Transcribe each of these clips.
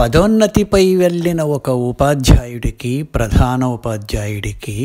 పదోన్నతిపై వెళ్ళిన ఒక ఉపాధ్యాయుడికి ప్రధాన ఉపాధ్యాయుడికి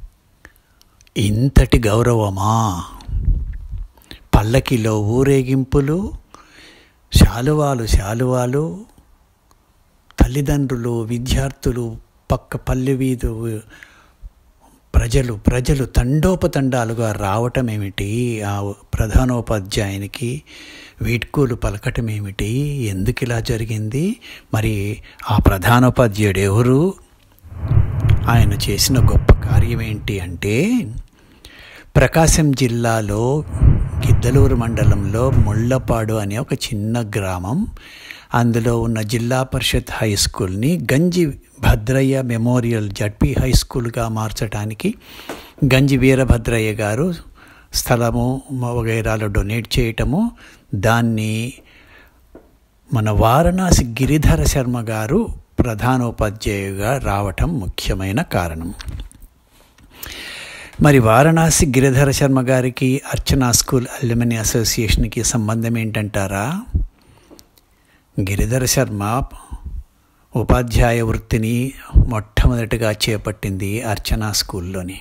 ఇంతటి గౌరవమా పల్లకిలో ఊరేగింపులు శాలువాలు శాలువాలు తల్లిదండ్రులు విద్యార్థులు పక్క పల్లె వీధు ప్రజలు ప్రజలు తండోపతండాలుగా రావటం ఏమిటి ఆ ప్రధానోపాధ్యాయునికి వీడ్కోలు పలకటం ఏమిటి ఎందుకు ఇలా జరిగింది మరి ఆ ప్రధానోపాధ్యాయుడు ఎవరు ఆయన చేసిన గొప్ప కార్యం ఏంటి అంటే ప్రకాశం జిల్లాలో గిద్దలూరు మండలంలో ముళ్ళపాడు అనే ఒక చిన్న గ్రామం అందులో ఉన్న జిల్లా పరిషత్ హై స్కూల్ని Ganji Bhadrayya memorial ZP high స్కూల్గా మార్చడానికి గంజి వీరభద్రయ్య గారు స్థలము వగైరాలు డొనేట్ చేయటము దాన్ని మన వారణాసి గిరిధర శర్మ గారు ప్రధానోపాధ్యాయుగా రావటం ముఖ్యమైన కారణం మరి వారణాసి గిరిధర శర్మ గారికి అర్చనా స్కూల్ అల్యూమిని అసోసియేషన్కి సంబంధం ఏంటంటారా గిరిధర శర్మ ఉపాధ్యాయ వృత్తిని మొట్టమొదటిగా చేపట్టింది అర్చనా స్కూల్లోని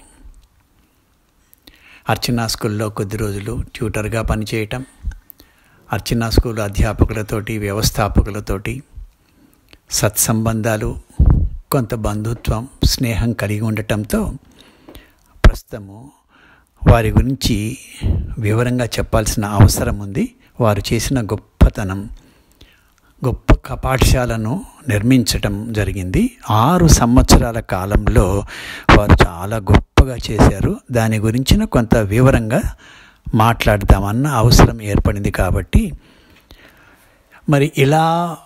అర్చనా స్కూల్లో కొద్ది రోజులు ట్యూటర్గా పనిచేయటం అర్చనా స్కూల్ అధ్యాపకులతోటి వ్యవస్థాపకులతోటి సత్సంబంధాలు కొంత బంధుత్వం స్నేహం కలిగి ఉండటంతో ప్రస్తుతము వారి గురించి వివరంగా చెప్పాల్సిన అవసరం ఉంది వారు చేసిన గొప్పతనం గొప్ప పాఠశాలను నిర్మించటం జరిగింది ఆరు సంవత్సరాల కాలంలో వారు చాలా గొప్పగా చేశారు దాని గురించిన కొంత వివరంగా మాట్లాడదామన్న అవసరం ఏర్పడింది కాబట్టి మరి ఇలా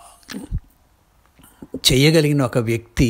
చేయగలిగిన ఒక వ్యక్తి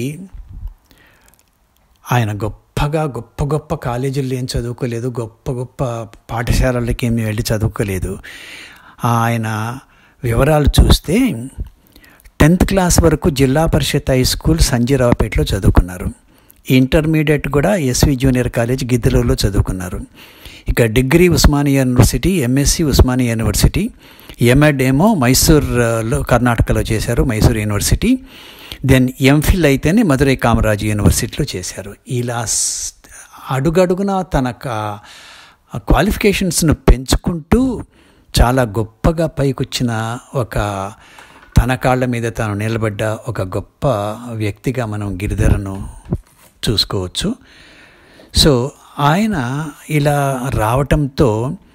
ఆయన గొప్పగా గొప్ప గొప్ప కాలేజీల్లో ఏం చదువుకోలేదు గొప్ప గొప్ప పాఠశాలలకి ఏమి వెళ్ళి చదువుకోలేదు ఆయన వివరాలు చూస్తే టెన్త్ క్లాస్ వరకు జిల్లా పరిషత్ హై స్కూల్ సంజీరావుపేటలో చదువుకున్నారు ఇంటర్మీడియట్ కూడా ఎస్వి జూనియర్ కాలేజ్ గిద్దలూరులో చదువుకున్నారు ఇక degree Osmania university MSc Osmania university MEd ఏమో మైసూర్లో కర్ణాటకలో చేశారు మైసూర్ యూనివర్సిటీ దెన్ ఎంఫిల్ అయితేనే మధురై కామరాజు యూనివర్సిటీలో చేశారు ఇలా అడుగడుగున తన క్వాలిఫికేషన్స్ను పెంచుకుంటూ చాలా గొప్పగా పైకొచ్చిన ఒక తన కాళ్ళ మీద తాను నిలబడ్డ ఒక గొప్ప వ్యక్తిగా మనం గిరిధరను చూసుకోవచ్చు సో ఆయన ఇలా రావటంతో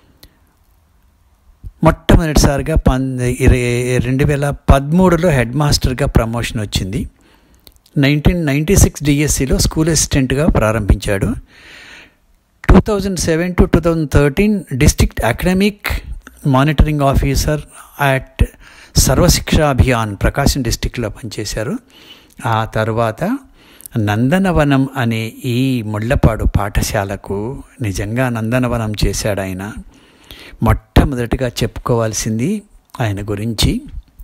మొట్టమొదటిసారిగా పంద రెండు వేల పదమూడులో హెడ్ మాస్టర్గా ప్రమోషన్ వచ్చింది నైన్టీన్ నైంటీ సిక్స్ డిఎస్సిలో స్కూల్ అసిస్టెంట్గా ప్రారంభించాడు two thousand seven to two thousand thirteen district academic monitoring officer at Sarva Shiksha Abhiyan Prakasam డిస్టిక్లో పనిచేశారు ఆ తర్వాత నందనవనం అనే ఈ ముళ్ళపాడు పాఠశాలకు నిజంగా నందనవనం చేశాడు ఆయన మొట్టమొదటిగా చెప్పుకోవాల్సింది ఆయన గురించి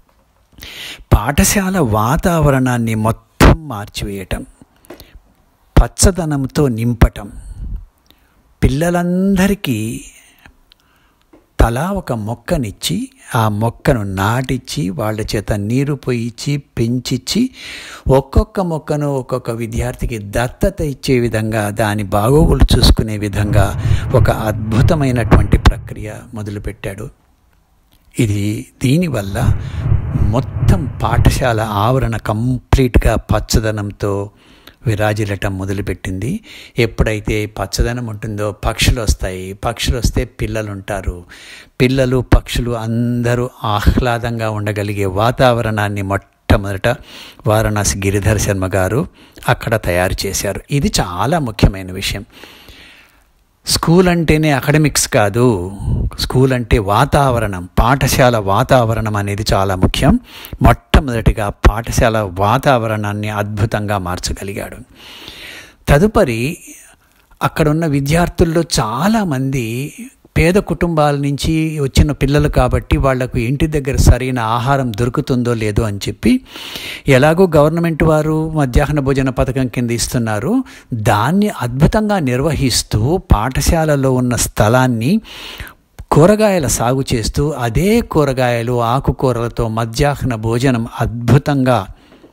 పాఠశాల వాతావరణాన్ని మొత్తం మార్చివేయటం పచ్చదనంతో నింపటం పిల్లలందరికీ తలా ఒక మొక్కనిచ్చి ఆ మొక్కను నాటిచ్చి వాళ్ళ చేత నీరు పోయిచ్చి పెంచిచ్చి ఒక్కొక్క మొక్కను ఒక్కొక్క విద్యార్థికి దత్తత ఇచ్చే విధంగా దాని బాగోగులు చూసుకునే విధంగా ఒక అద్భుతమైనటువంటి ప్రక్రియ మొదలుపెట్టాడు ఇది దీనివల్ల మొత్తం పాఠశాల ఆవరణ కంప్లీట్గా పచ్చదనంతో విరాజిల్లటం మొదలుపెట్టింది ఎప్పుడైతే పచ్చదనం ఉంటుందో పక్షులు వస్తాయి పక్షులు వస్తే పిల్లలు ఉంటారు పిల్లలు పక్షులు అందరూ ఆహ్లాదంగా ఉండగలిగే వాతావరణాన్ని మొట్టమొదట వారణాసి గిరిధర్ శర్మ గారు అక్కడ తయారు చేశారు ఇది చాలా ముఖ్యమైన విషయం స్కూల్ అంటేనే అకాడమిక్స్ కాదు స్కూల్ అంటే వాతావరణం పాఠశాల వాతావరణం అనేది చాలా ముఖ్యం మొట్టమొదటిగా పాఠశాల వాతావరణాన్ని అద్భుతంగా మార్చగలిగాడు తదుపరి అక్కడున్న విద్యార్థుల్లో చాలామంది పేద కుటుంబాల నుంచి వచ్చిన పిల్లలు కాబట్టి వాళ్లకు ఇంటి దగ్గర సరైన ఆహారం దొరుకుతుందో లేదో అని చెప్పి ఎలాగో గవర్నమెంట్ వారు మధ్యాహ్న భోజన పథకం కింద ఇస్తున్నారు దాన్ని అద్భుతంగా నిర్వహిస్తూ పాఠశాలలో ఉన్న స్థలాన్ని కూరగాయల సాగు చేస్తూ అదే కూరగాయలు ఆకుకూరలతో మధ్యాహ్న భోజనం అద్భుతంగా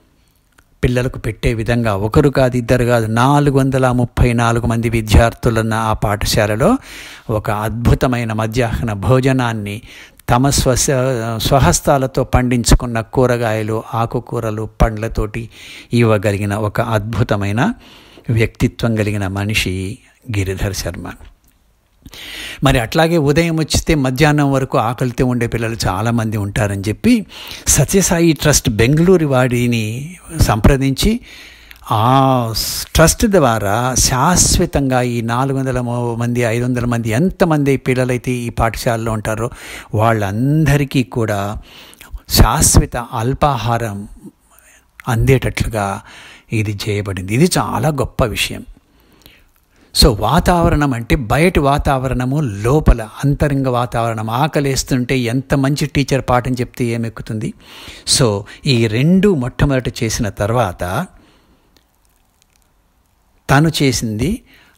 పిల్లలకు పెట్టే విధంగా ఒకరు కాదు ఇద్దరు కాదు నాలుగు వందల ముప్పై నాలుగు మంది విద్యార్థులున్న ఆ పాఠశాలలో ఒక అద్భుతమైన మధ్యాహ్న భోజనాన్ని తమ స్వ స్వహస్తాలతో పండించుకున్న కూరగాయలు ఆకుకూరలు పండ్లతోటి ఇవ్వగలిగిన ఒక అద్భుతమైన వ్యక్తిత్వం కలిగిన మనిషి గిరిధర్ శర్మ మరి అట్లాగే ఉదయం వచ్చితే మధ్యాహ్నం వరకు ఆకలితో ఉండే పిల్లలు చాలామంది ఉంటారని చెప్పి సత్యసాయి ట్రస్ట్ బెంగళూరు వాడిని సంప్రదించి ఆ ట్రస్ట్ ద్వారా శాశ్వతంగా ఈ నాలుగు వందల మంది ఐదు వందల మంది ఎంతమంది పిల్లలైతే ఈ పాఠశాలలో ఉంటారో వాళ్ళందరికీ కూడా శాశ్వత అల్పాహారం అందేటట్లుగా ఇది చేయబడింది ఇది చాలా గొప్ప విషయం సో వాతావరణం అంటే బయటి వాతావరణము లోపల అంతరంగ వాతావరణం ఆకలేస్తుంటే ఎంత మంచి టీచర్ పాఠం చెప్తే ఏమెక్కుతుంది సో ఈ రెండు మొట్టమొదట చేసిన తర్వాత తను చేసింది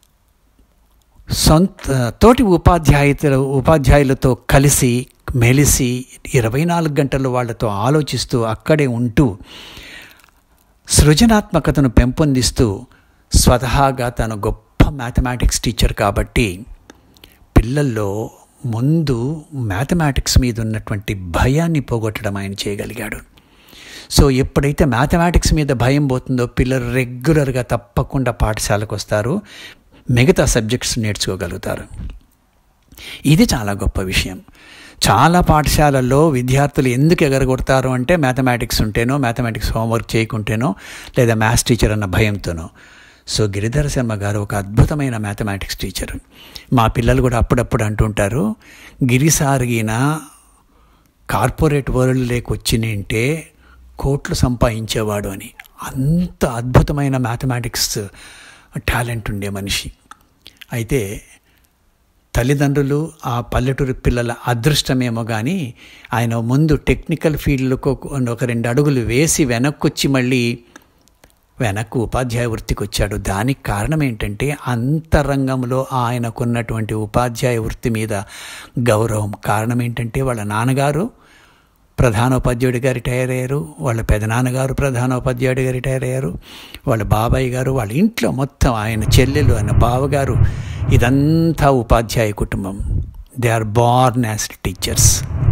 సొంత తోటి ఉపాధ్యాయులు ఉపాధ్యాయులతో కలిసి మెలిసి ఇరవై నాలుగు గంటలు వాళ్ళతో ఆలోచిస్తూ అక్కడే ఉంటూ సృజనాత్మకతను పెంపొందిస్తూ స్వతహాగా తను గొప్ప మ్యాథమెటిక్స్ టీచర్ కాబట్టి పిల్లల్లో ముందు మ్యాథమెటిక్స్ మీద ఉన్నటువంటి భయాన్ని పోగొట్టడం ఆయన చేయగలిగాడు సో ఎప్పుడైతే మ్యాథమెటిక్స్ మీద భయం పోతుందో పిల్లలు రెగ్యులర్గా తప్పకుండా పాఠశాలకు వస్తారు మిగతా సబ్జెక్ట్స్ నేర్చుకోగలుగుతారు ఇది చాలా గొప్ప విషయం చాలా పాఠశాలల్లో విద్యార్థులు ఎందుకు ఎగరగొడతారు అంటే మ్యాథమెటిక్స్ ఉంటేనో మ్యాథమెటిక్స్ హోంవర్క్ చేయకుంటేనో లేదా మ్యాథ్స్ టీచర్ అన్న భయంతోనో సో గిరిధర శర్మ గారు ఒక అద్భుతమైన మ్యాథమెటిక్స్ టీచర్ మా పిల్లలు కూడా అప్పుడప్పుడు అంటుంటారు గిరిసారిగిన కార్పొరేట్ వరల్డ్ లేక వచ్చినంటే కోట్లు సంపాదించేవాడు అని అంత అద్భుతమైన మ్యాథమెటిక్స్ టాలెంట్ ఉండే మనిషి అయితే తల్లిదండ్రులు ఆ పల్లెటూరు పిల్లల అదృష్టమేమో కానీ ఆయన ముందు టెక్నికల్ ఫీల్డ్లకు ఒక రెండు అడుగులు వేసి వెనక్కొచ్చి మళ్ళీ వెనక్కు ఉపాధ్యాయ వృత్తికి వచ్చాడు దానికి కారణం ఏంటంటే అంతరంగంలో ఆయనకున్నటువంటి ఉపాధ్యాయ వృత్తి మీద గౌరవం కారణం ఏంటంటే వాళ్ళ నాన్నగారు ప్రధానోపాధ్యాయుడిగా రిటైర్ అయ్యారు వాళ్ళ పెదనాన్నగారు ప్రధానోపాధ్యాయుడిగా రిటైర్ అయ్యారు వాళ్ళ బాబాయ్ గారు వాళ్ళ ఇంట్లో మొత్తం ఆయన చెల్లెలు ఆయన బావగారు ఇదంతా ఉపాధ్యాయ కుటుంబం they are born as teachers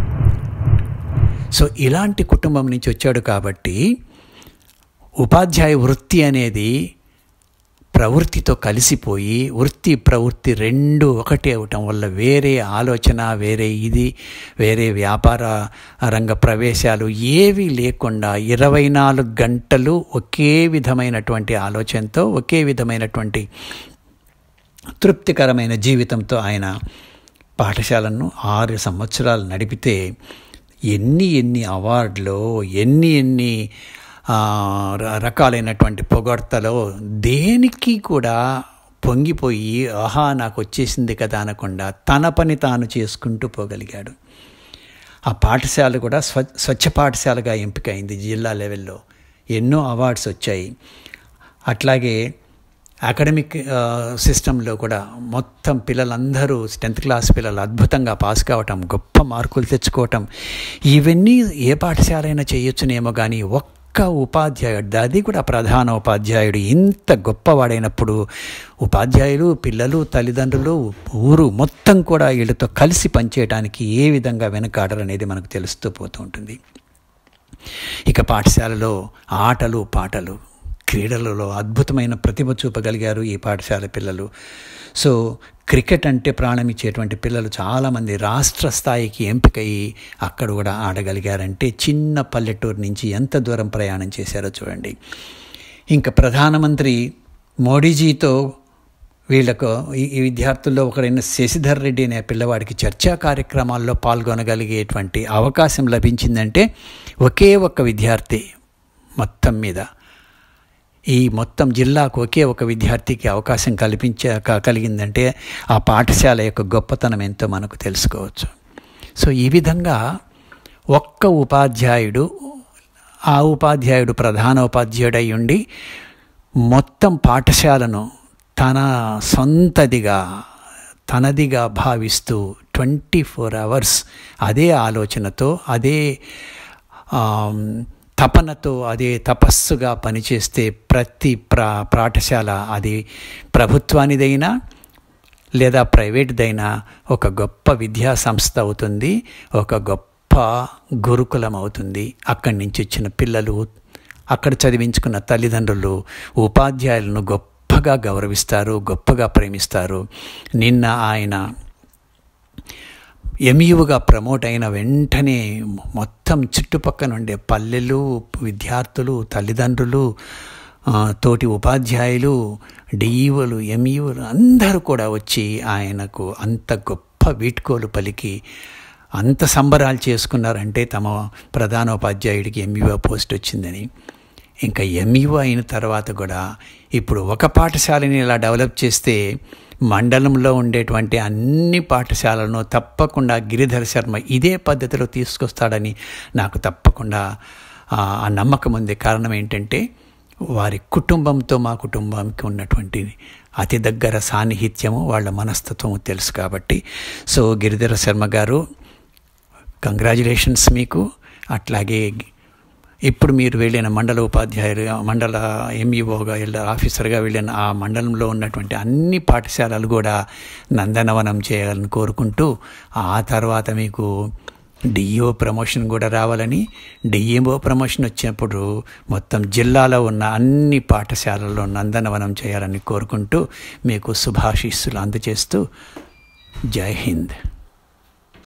so ఇలాంటి కుటుంబం నుంచి వచ్చాడు కాబట్టి ఉపాధ్యాయ వృత్తి అనేది ప్రవృత్తితో కలిసిపోయి వృత్తి ప్రవృత్తి రెండు ఒకటే అవటం వల్ల వేరే ఆలోచన వేరే ఇది వేరే వ్యాపార రంగ ప్రవేశాలు ఏవి లేకుండా ఇరవై నాలుగు గంటలు ఒకే విధమైనటువంటి ఆలోచనతో ఒకే విధమైనటువంటి తృప్తికరమైన జీవితంతో ఆయన పాఠశాలను ఆరు సంవత్సరాలు నడిపితే ఎన్ని ఎన్ని అవార్డులు ఎన్ని ఎన్ని రకాలైనటువంటి పొగడ్తలో దేనికి కూడా పొంగిపోయి ఆహా నాకు వచ్చేసింది కదా అనకుండా తన పని తాను చేసుకుంటూ పోగలిగాడు ఆ పాఠశాల కూడా స్వ స్వచ్ఛ పాఠశాలగా ఎంపికైంది జిల్లా లెవెల్లో ఎన్నో అవార్డ్స్ వచ్చాయి అట్లాగే అకాడమిక్ సిస్టంలో కూడా మొత్తం పిల్లలందరూ టెన్త్ క్లాస్ పిల్లలు అద్భుతంగా పాస్ కావటం గొప్ప మార్కులు తెచ్చుకోవటం ఇవన్నీ ఏ పాఠశాల అయినా చేయొచ్చునేమో కానీ ఒక్క ఉపాధ్యాయుడు అది కూడా ప్రధాన ఉపాధ్యాయుడు ఇంత గొప్పవాడైనప్పుడు ఉపాధ్యాయులు పిల్లలు తల్లిదండ్రులు ఊరు మొత్తం కూడా వీళ్ళతో కలిసి పనిచేయడానికి ఏ విధంగా వెనకాడరు అనేది మనకు తెలుస్తూ పోతూ ఉంటుంది ఇక పాఠశాలలో ఆటలు పాటలు క్రీడలలో అద్భుతమైన ప్రతిభ చూపగలిగారు ఈ పాఠశాల పిల్లలు సో క్రికెట్ అంటే ప్రాణం ఇచ్చేటువంటి పిల్లలు చాలామంది రాష్ట్ర స్థాయికి ఎంపికయ్యి అక్కడ కూడా ఆడగలిగారంటే చిన్న పల్లెటూరు నుంచి ఎంత దూరం ప్రయాణం చేశారో చూడండి ఇంకా ప్రధానమంత్రి మోడీజీతో వీళ్ళకు ఈ విద్యార్థుల్లో ఒకరైన శశిధర్ రెడ్డి అనే పిల్లవాడికి చర్చా కార్యక్రమాల్లో పాల్గొనగలిగేటువంటి అవకాశం లభించిందంటే ఒకే ఒక్క విద్యార్థి మొత్తం మీద ఈ మొత్తం జిల్లాకు ఒకే ఒక విద్యార్థికి అవకాశం కల్పించ కలిగిందంటే ఆ పాఠశాల యొక్క గొప్పతనం ఎంతో మనకు తెలుసుకోవచ్చు సో ఈ విధంగా ఒక్క ఉపాధ్యాయుడు ఆ ఉపాధ్యాయుడు ప్రధాన ఉపాధ్యాయుడు అయి ఉండి మొత్తం పాఠశాలను తన సొంతదిగా తనదిగా భావిస్తూ ట్వంటీ ఫోర్ అవర్స్ అదే ఆలోచనతో అదే తపనతో అదే తపస్సుగా పనిచేస్తే ప్రతి ప్రా పాఠశాల అది ప్రభుత్వానిదైనా లేదా ప్రైవేట్దైనా ఒక గొప్ప విద్యా సంస్థ అవుతుంది ఒక గొప్ప గురుకులం అవుతుంది అక్కడి నుంచి వచ్చిన పిల్లలు అక్కడ చదివించుకున్న తల్లిదండ్రులు ఉపాధ్యాయులను గొప్పగా గౌరవిస్తారు గొప్పగా ప్రేమిస్తారు నిన్న ఆయన ఎంయుగా ప్రమోట్ అయిన వెంటనే మొత్తం చుట్టుపక్కల ఉండే పల్లెలు విద్యార్థులు తల్లిదండ్రులు తోటి ఉపాధ్యాయులు డిఈఓలు ఎంఈఓలు అందరూ కూడా వచ్చి ఆయనకు అంత గొప్ప వీడ్కోలు పలికి అంత సంబరాలు చేసుకున్నారంటే తమ ప్రధానోపాధ్యాయుడికి ఎంఈఓ పోస్ట్ వచ్చిందని ఇంకా ఎంఈఓ అయిన తర్వాత కూడా ఇప్పుడు ఒక పాఠశాలని ఇలా డెవలప్ చేస్తే మండలంలో ఉండేటువంటి అన్ని పాఠశాలను తప్పకుండా గిరిధర్ శర్మ ఇదే పద్ధతిలో తీసుకొస్తాడని నాకు తప్పకుండా ఆ నమ్మకం ఉంది కారణం ఏంటంటే వారి కుటుంబంతో మా కుటుంబానికి ఉన్నటువంటి అతి దగ్గర సాన్నిహిత్యము వాళ్ళ మనస్తత్వము తెలుసు కాబట్టి సో గిరిధర శర్మ గారు కంగ్రాచులేషన్స్ మీకు అట్లాగే ఇప్పుడు మీరు వెళ్ళిన మండల ఉపాధ్యాయులుగా మండల ఎంఈఓగా వెళ్ళిన ఆఫీసర్గా వెళ్ళిన ఆ మండలంలో ఉన్నటువంటి అన్ని పాఠశాలలు కూడా నందనవనం చేయాలని కోరుకుంటూ ఆ తర్వాత మీకు డిఈఓ ప్రమోషన్ కూడా రావాలని డిఈఓ ప్రమోషన్ వచ్చినప్పుడు మొత్తం జిల్లాలో ఉన్న అన్ని పాఠశాలల్లో నందనవనం చేయాలని కోరుకుంటూ మీకు శుభాశీస్సులు అందజేస్తూ జై హింద్